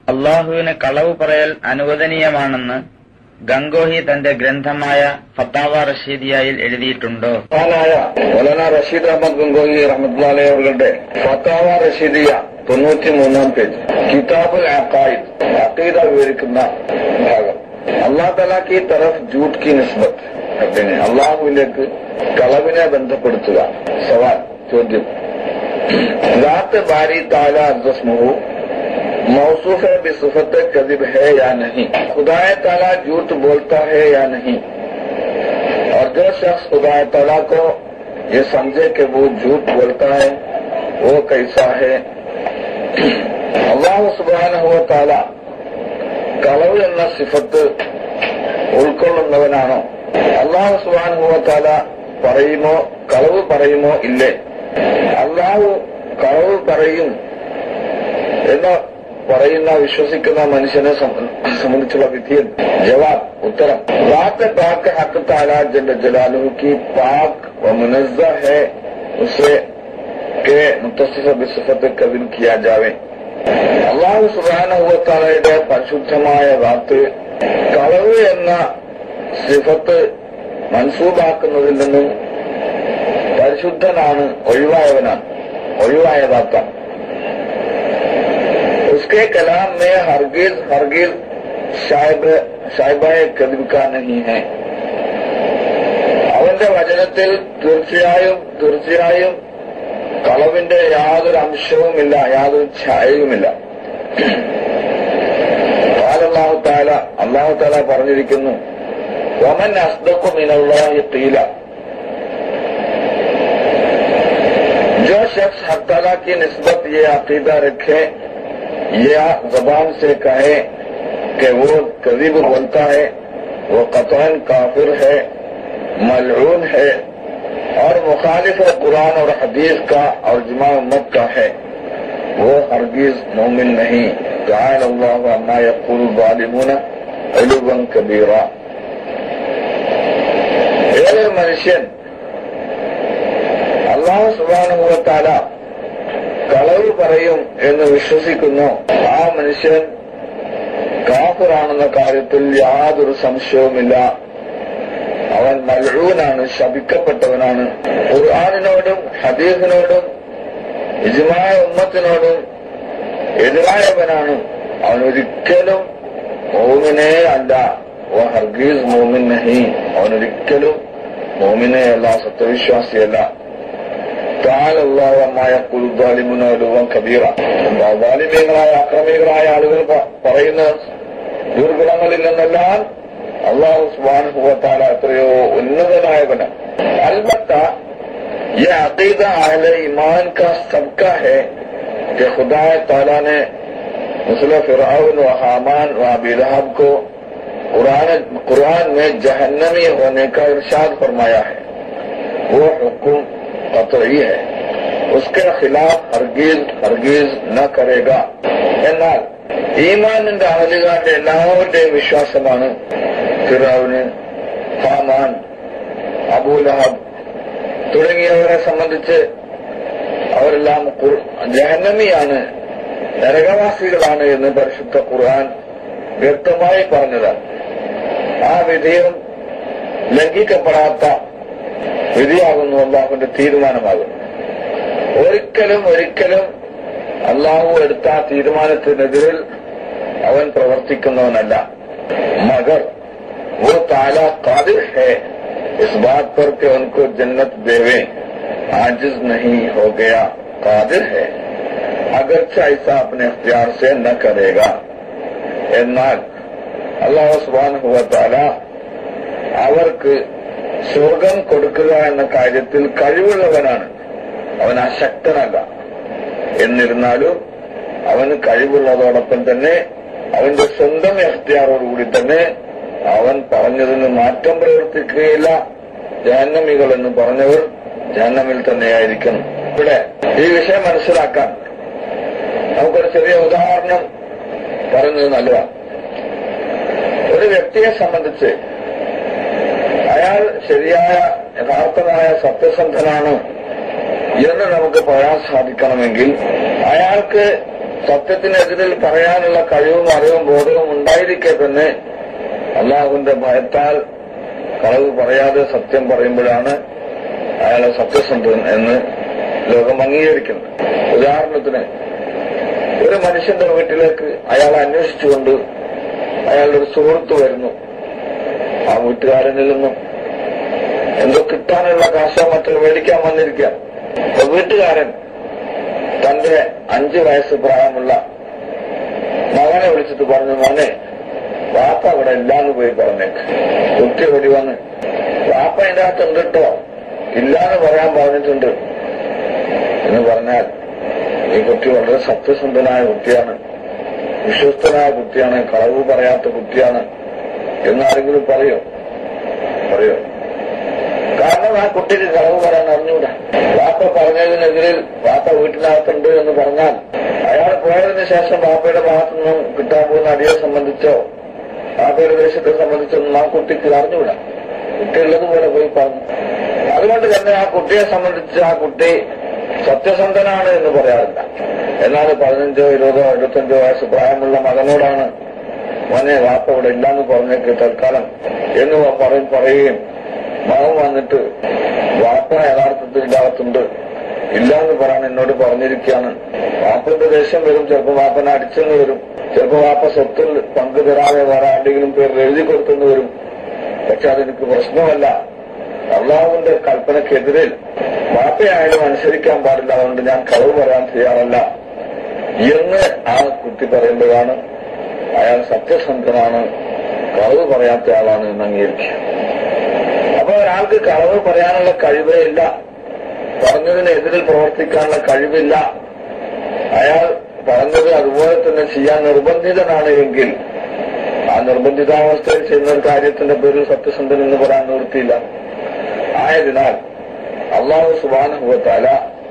അള്ളാഹുവിന് കളവ് പറയൽ അനുവദനീയമാണെന്ന് ഗംഗോഹി തന്റെ ഗ്രന്ഥമായ ഫത്താവ റഷീദിയായിൽ എഴുതിയിട്ടുണ്ടോ മഹാനായ മൗലാന റഷീദ് അഹമ്മദ് ഗംഗോയി റഹ്മത്തുള്ളാഹി അവരുടെ ഫത്താവ റഷീദിയ തൊണ്ണൂറ്റി മൂന്നാം പേജ് കിതാബുൽ അഖായിദ് അഖീദ വിവരിക്കുന്ന ഭാഗം അള്ളാഹ് തല കി തറഫ് ജൂട്ട് കി നിസ്ബത്ത് പിന്നെ അള്ളാഹുവിലേക്ക് കളവിനെ ബന്ധപ്പെടുത്തുക സവാൽ ചോദ്യം ذات बारी ताला अजस्महू मौसूफ है बिसफत कदिब है या नहीं खुदाए ताला झूठ बोलता है या नहीं और जो शख्स खुदा तला को ये समझे कि वो झूठ बोलता है वो कैसा है അള്ളാഹു സുബാനഹുവ താല കളവ് എന്ന സിഫത്ത് ഉൾക്കൊള്ളുന്നവനാണോ അള്ളാഹു സുബാനഹുവ താല പറയുമോ കളവ് പറയുമോ ഇല്ലേ അള്ളാഹു കളവ് പറയും എന്ന് പറയുന്ന വിശ്വസിക്കുന്ന മനുഷ്യനെ സം- സംബന്ധിച്ചുള്ള വിധിയൻ ജവാബ് ഉത്തരം റാത്ത് പാക്ക് ഹക്ക് താല ജല്ല ജലാലുഹു की पाक व मुनज़्ज़ा है उसे के മുത്തസിഫ ബിസിഫത്ത് കവിൻ കിയാ ജാവേ അള്ളാഹു സുബാനഹുവത്താലയുടെ പരിശുദ്ധമായ വാത്ത് കളവ് എന്ന സിഫത്ത് മൻസൂബാക്കുന്നതിൽ നിന്നും പരിശുദ്ധനാണ് ഒഴിവായവനാണ് ഒഴിവായ വാത്താണ് उसके कलाम में हरगिज हरगिज शायब शायബായ കദിബ് കാ നഹി ഹെ അവന്റെ വചനത്തിൽ തീർച്ചയായും തീർച്ചയായും കളവിന്റെ യാതൊരു അംശവുമില്ല യാതൊരു ഛായയുമില്ല അള്ളാഹു താല അള്ളാഹു താല പറഞ്ഞിരിക്കുന്നു വമൻ അസ്ദഖു മിനല്ലാഹി ഖീല जो शख्स हक ताला की निस्बत ये अकीदा रखे या जबान से कहे कि वो करीब बोलता है वो कतन काफिर है मलून है और मुखालिफ है कुरान और हदीस का और जुमा उम्मत का है वो हरगिज मोमिन नहीं गायल अल्लाह अम्मा यकुल वालिमुन अലുവൻ കബീറ ഏതൊരു മനുഷ്യൻ അള്ളാഹു സുബാനുഭവത്താല കളവ് പറയും എന്ന് വിശ്വസിക്കുന്നു ആ മനുഷ്യൻ കാഫിറാണെന്ന കാര്യത്തിൽ യാതൊരു സംശയവുമില്ല അവൻ മൽഴൂനാണ് ശപിക്കപ്പെട്ടവനാണ് ഖുർആാനിനോടും ഹദീസിനോടും ഇജുമായ ഉമ്മത്തിനോടും എതിരായവനാണ് അവൻ ഒരിക്കലും മോമിനെ അല്ല ഓ ഹർഗീസ് മോമിൻ നഹി അവനൊരിക്കലും മോമിനെ അല്ല സത്യവിശ്വാസിയല്ല താലുള്ള കുലുദാലിമുനോലുവം കബീറ ദാലിമ്യങ്ങളായ അക്രമികളായ ആളുകൾ പ- പറയുന്ന ദുർഗുണങ്ങളിൽ നിന്നെല്ലാം അള്ളാഹു സുബാനുഭവത്താല എത്രയോ ഉന്നതനായവനാണ് അൽബത്ത ये अकीदा अहल ईमान का सबका है कि खुदा ताला ने मुसल फिराउन व हामान व अबी लहब को कुरान कुरान में जहन्नमी होने का इरशाद फरमाया है वो हुक्म कतई है उसके खिलाफ हरगीज हरगीज न करेगा എന്നാൽ ഈമാനിന്റെ അഹലുകാരുടെ എല്ലാവരുടെയും വിശ്വാസമാണ് ഫിറാവിന് ഹാമാൻ അബൂലഹബ് തുടങ്ങിയവരെ സംബന്ധിച്ച് അവരെല്ലാം ഖുർ- ജഹന്നമിയാണ് നരകവാസികളാണ് എന്ന് പരിശുദ്ധ ഖുർആൻ വ്യക്തമായി പറഞ്ഞതാണ് ആ വിധിയും ലംഘിക്കപ്പെടാത്ത വിധിയാകുന്നു അള്ളാഹുവിന്റെ തീരുമാനമാകുന്നു ഒരിക്കലും ഒരിക്കലും അള്ളാഹു എടുത്ത ആ തീരുമാനത്തിനെതിരിൽ അവൻ പ്രവർത്തിക്കുന്നവനല്ല മഗർ वो ताला कादिर है इस बात पर कि उनको जन्नत देवे आजिज नहीं हो गया कादिर है अगरचा ऐसा अपने अख्तियार से न करेगा എന്നാൽ അള്ളാഹു സുബാനുഭവ താല അവർക്ക് സ്വർഗം കൊടുക്കുക എന്ന കാര്യത്തിൽ കഴിവുള്ളവനാണ് അവൻ അശക്തനല്ല എന്നിരുന്നാലും അവന് കഴിവുള്ളതോടൊപ്പം തന്നെ അവന്റെ സ്വന്തം എഖ്തിയാറോടുകൂടി തന്നെ അവൻ പറഞ്ഞതിന് മാറ്റം പ്രവർത്തിക്കുകയില്ല ജാഹ്നമികൾ എന്ന് പറഞ്ഞവർ ജാഹ്നമിൽ തന്നെയായിരിക്കണം ഇവിടെ ഈ വിഷയം മനസ്സിലാക്കാൻ നമുക്കൊരു ചെറിയ ഉദാഹരണം പറയുന്നത് നല്ലതാണ് ഒരു വ്യക്തിയെ സംബന്ധിച്ച് അയാൾ ശരിയായ യഥാർത്ഥമായ സത്യസന്ധനാണ് എന്ന് നമുക്ക് പറയാൻ സാധിക്കണമെങ്കിൽ അയാൾക്ക് സത്യത്തിനെതിരിൽ പറയാനുള്ള കഴിവും അറിവും ബോധവും ഉണ്ടായിരിക്കെ തന്നെ അള്ളാഹുവിന്റെ ഭയത്താൽ കളവ് പറയാതെ സത്യം പറയുമ്പോഴാണ് അയാളെ സത്യസന്ധൻ എന്ന് ലോകം അംഗീകരിക്കുന്നത് ഉദാഹരണത്തിന് ഒരു മനുഷ്യന്റെ വീട്ടിലേക്ക് അയാളെ അന്വേഷിച്ചുകൊണ്ട് അയാളുടെ ഒരു സുഹൃത്ത് വരുന്നു ആ വീട്ടുകാരനിൽ നിന്നും എന്തോ കിട്ടാനുള്ള കാശോ മറ്റോ മേടിക്കാൻ വന്നിരിക്കാം അപ്പൊ വീട്ടുകാരൻ തന്റെ അഞ്ചു വയസ്സ് പ്രായമുള്ള മകനെ വിളിച്ചിട്ട് പറഞ്ഞു മോനെ വാപ്പ അവിടെ ഇല്ലാന്ന് പോയി പറഞ്ഞേക്ക് കുട്ടി ഓടി വന്ന് വാപ്പ അതിന്റെ അകത്ത് ഉണ്ട് കേട്ടോ ഇല്ലാന്ന് പറയാൻ പറഞ്ഞിട്ടുണ്ട് എന്ന് പറഞ്ഞാൽ ഈ കുട്ടി വളരെ സത്യസന്ധനായ കുട്ടിയാണ് വിശ്വസ്തനായ കുട്ടിയാണ് കളവ് പറയാത്ത കുട്ടിയാണ് എന്നാരെങ്കിലും പറയോ പറയോ കാരണം ആ കുട്ടിക്ക് കളവ് പറയാൻ അറിഞ്ഞൂടാ വാപ്പ പറഞ്ഞതിനെതിരിൽ വാപ്പ വീട്ടിനകത്തുണ്ട് എന്ന് പറഞ്ഞാൽ അയാൾ പോയതിനു ശേഷം വാപ്പയുടെ ഭാഗത്തു നിന്നും കിട്ടാൻ പോകുന്ന അടിയെ സംബന്ധിച്ചോ വാപ്പയുടെ ദേശത്തെ സംബന്ധിച്ചൊന്നും ആ കുട്ടിക്ക് അറിഞ്ഞൂടാ കുട്ടിയുള്ളതുപോലെ പോയി പറഞ്ഞു അതുകൊണ്ട് തന്നെ ആ കുട്ടിയെ സംബന്ധിച്ച് ആ കുട്ടി സത്യസന്ധനാണ് എന്ന് പറയാറില്ല എന്നാൽ പതിനഞ്ചോ ഇരുപതോ എഴുപത്തഞ്ചോ വയസ്സ് പ്രായമുള്ള മകനോടാണ് മോനെ വാപ്പ ഇവിടെ ഇല്ലാന്ന് പറഞ്ഞേക്ക് തൽക്കാലം എന്ന് പറയും പറയുകയും മകൻ വന്നിട്ട് വാപ്പ യഥാർത്ഥത്തിൽ ഇല്ലാത്തുണ്ട് ഇല്ലാന്ന് പറയാൻ എന്നോട് പറഞ്ഞിരിക്കുകയാണ് വാപ്പന്റെ ദേഷ്യം വരും ചിലപ്പോ വാപ്പനെ അടിച്ചെന്ന് വരും ചിലപ്പോ വാപ്പ സ്വത്തിൽ പങ്കു തരാതെ വേറെ ആരുടെങ്കിലും പേരിൽ എഴുതി കൊടുത്തെന്ന് വരും പക്ഷെ അതെനിക്ക് പ്രശ്നമല്ല അള്ളാഹുവിന്റെ കൽപ്പനക്കെതിരെ വാപ്പയായാലും അനുസരിക്കാൻ പാടില്ല അതുകൊണ്ട് ഞാൻ കളവ് പറയാൻ തയ്യാറല്ല എന്ന് ആ കുട്ടി പറയുമ്പോഴാണ് അയാൾ സത്യസന്ധനാണ് കളവ് പറയാത്ത ആളാണ് എന്ന് അംഗീകരിക്കുക അപ്പൊ ഒരാൾക്ക് കളവ് പറയാനുള്ള കഴിവേ ഇല്ല പറഞ്ഞതിനെതിരിൽ പ്രവർത്തിക്കാനുള്ള കഴിവില്ല അയാൾ പറഞ്ഞത് അതുപോലെ തന്നെ ചെയ്യാൻ നിർബന്ധിതനാണ് എങ്കിൽ ആ നിർബന്ധിതാവസ്ഥയിൽ ചെയ്യുന്ന ഒരു കാര്യത്തിന്റെ പേരിൽ സത്യസന്ധൻ എന്ന് പറയാൻ നിവൃത്തിയില്ല ആയതിനാൽ അള്ളാഹു സുബാനുഭവത്താല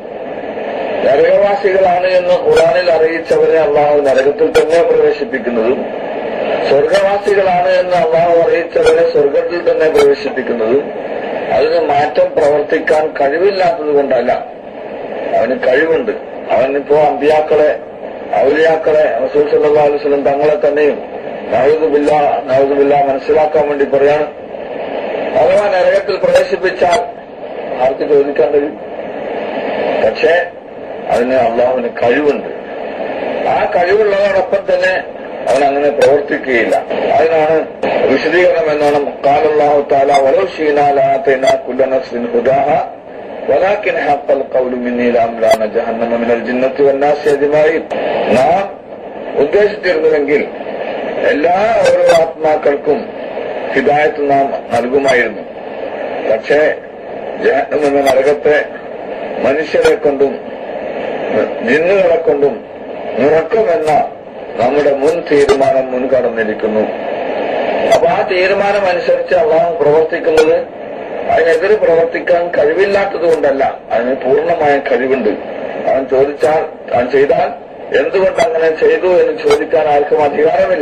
നരകവാസികളാണ് എന്ന് ഖുറാനിൽ അറിയിച്ചവരെ അള്ളാഹു നരകത്തിൽ തന്നെ പ്രവേശിപ്പിക്കുന്നതും സ്വർഗവാസികളാണ് എന്ന് അള്ളാഹു അറിയിച്ചവരെ സ്വർഗത്തിൽ തന്നെ പ്രവേശിപ്പിക്കുന്നതും അതിന് മാറ്റം പ്രവർത്തിക്കാൻ കഴിവില്ലാത്തത് കൊണ്ടല്ല അവന് കഴിവുണ്ട് അവനിപ്പോ അമ്പിയാക്കളെ ഔലിയാക്കളെ റസൂൽ സല്ലല്ലാഹു അലൈഹി വസല്ലം തങ്ങളെ തന്നെയും നവതുബില്ല നവതുബില്ല മനസ്സിലാക്കാൻ വേണ്ടി പറയാണ് അഥവാ നരകത്തിൽ പ്രവേശിപ്പിച്ചാൽ ആർക്ക് ചോദിക്കാൻ കഴിയും പക്ഷേ അതിന് അള്ളാഹുവിന് കഴിവുണ്ട് ആ കഴിവുള്ളതോടൊപ്പം തന്നെ അവൻ അങ്ങനെ പ്രവർത്തിക്കുകയില്ല അതിനാണ് വിശദീകരണം എന്നോണം കാലല്ലാഹു താല വലോ ഷീനാലാത്തേന കുല്ലനസ്ലിൻ ഹുദാഹ ولكن حق القول مني لأملأن جهنم من الجنة والناس أجمعين നാം ഉദ്ദേശിച്ചിരുന്നുവെങ്കിൽ എല്ലാ ഓരോ ആത്മാക്കൾക്കും ഹിദായത്ത് നാം നൽകുമായിരുന്നു പക്ഷേ ജഹന്നം എന്ന നരകത്തെ മനുഷ്യരെ കൊണ്ടും ജിന്നുകളെ കൊണ്ടും നിറക്കുമെന്ന നമ്മുടെ മുൻ തീരുമാനം മുൻകടന്നിരിക്കുന്നു അപ്പൊ ആ തീരുമാനം അനുസരിച്ച് അള്ളാഹു പ്രവർത്തിക്കുന്നത് അതിനെതിരെ പ്രവർത്തിക്കാൻ കഴിവില്ലാത്തത് കൊണ്ടല്ല അതിന് പൂർണ്ണമായ കഴിവുണ്ട് അവൻ ചോദിച്ചാൽ അവൻ ചെയ്താൽ എന്തുകൊണ്ട് അങ്ങനെ ചെയ്തു എന്ന് ചോദിക്കാൻ ആർക്കും അധികാരമില്ല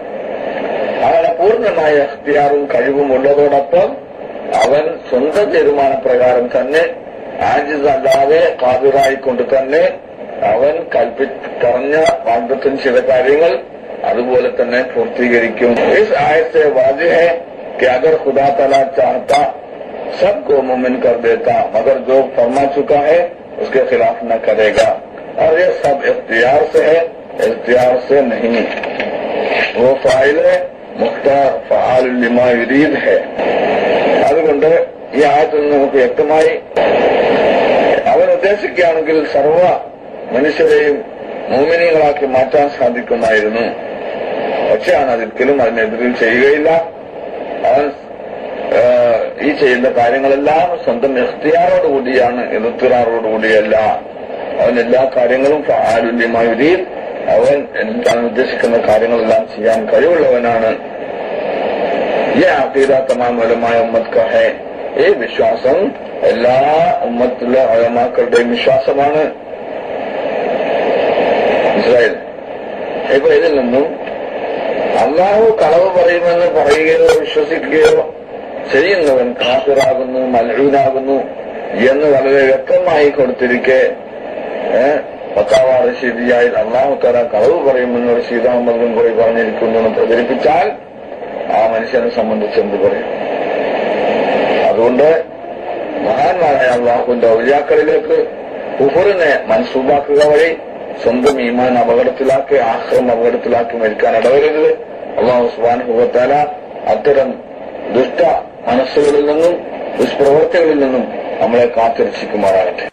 അവന് പൂർണ്ണമായ അഖ്തിയാറും കഴിവും ഉള്ളതോടൊപ്പം അവൻ സ്വന്തം തീരുമാനപ്രകാരം തന്നെ ആജിസ് അല്ലാതെ കാതിറായിക്കൊണ്ട് തന്നെ അവൻ കൽപ്പി പറഞ്ഞ വാഗ്ദത്വം ചെയ്ത കാര്യങ്ങൾ അതുപോലെ തന്നെ പൂർത്തീകരിക്കും ഇസ് ആയത്തെ വാജ് है कि अगर खुदा तला चाहता सबको मुमिन कर देता मगर जो फरमा चुका है उसके खिलाफ न करेगा और ये सब इख्तियार से है इख्तियार से नहीं वो फाइल है മുഖ്താർ ഫാൽ ലിമാ യുരീദ് ഹെ അതുകൊണ്ട് ഈ ആയത്തിൽ നിന്ന് നമുക്ക് വ്യക്തമായി അവൻ ഉദ്ദേശിക്കുകയാണെങ്കിൽ സർവ മനുഷ്യരെയും മോമിനികളാക്കി മാറ്റാൻ സാധിക്കുമായിരുന്നു പക്ഷെ അവൻ അതൊരിക്കലും അതിനെതിരിൽ ചെയ്യുകയില്ല അവൻ ഈ ചെയ്യുന്ന കാര്യങ്ങളെല്ലാം സ്വന്തം എഖ്തിയാറോടുകൂടിയാണ് എതിർത്തിറാറോടുകൂടിയല്ല അവൻ എല്ലാ കാര്യങ്ങളും ഫാലുല്യമായുരീൻ അവൻ എന്താണ് ഉദ്ദേശിക്കുന്ന കാര്യങ്ങളെല്ലാം ചെയ്യാൻ കഴിവുള്ളവനാണ് ഈ അക്കീദ തമാമലമായ ഉമ്മത്ത് കഹേ ഈ വിശ്വാസം എല്ലാ ഉമ്മത്തിലെ അഴമാക്കളുടെയും വിശ്വാസമാണ് ഇസ്രായേൽ ഇപ്പൊ ഇതിൽ നിന്നും അള്ളാഹു കളവ് പറയുമെന്ന് പറയുകയോ വിശ്വസിക്കുകയോ ചെയ്യുന്നവൻ കാഫിറാകുന്നു മലഴൂനാകുന്നു എന്ന് വളരെ വ്യക്തമായി കൊടുത്തിരിക്കെ ഫത്താവ റഷീദിയായിൽ അള്ളാഹു തല കളവ് പറയുമെന്ന് റഷീദ് അഹമ്മദ് ഗംഗോയി പറഞ്ഞിരിക്കുന്നു എന്ന് പ്രചരിപ്പിച്ചാൽ ആ മനുഷ്യനെ സംബന്ധിച്ച് എന്ത് പറയും അതുകൊണ്ട് മഹാന്മാരായ അള്ളാഹുവിന്റെ ഔലിയാക്കളിലേക്ക് കുഫറിനെ മൻസൂബാക്കുക വഴി സ്വന്തം ഈമാൻ അപകടത്തിലാക്കി ആശ്രമം അപകടത്തിലാക്കി മരിക്കാൻ ഇടവരരുത് അള്ളാഹു സുബാനുഭവത്താല അത്തരം ദുഷ്ട മനസ്സുകളിൽ നിന്നും ദുഷ്പ്രവർത്തികളിൽ നിന്നും നമ്മളെ കാത്തിരക്ഷിക്കുമാറാകട്ടെ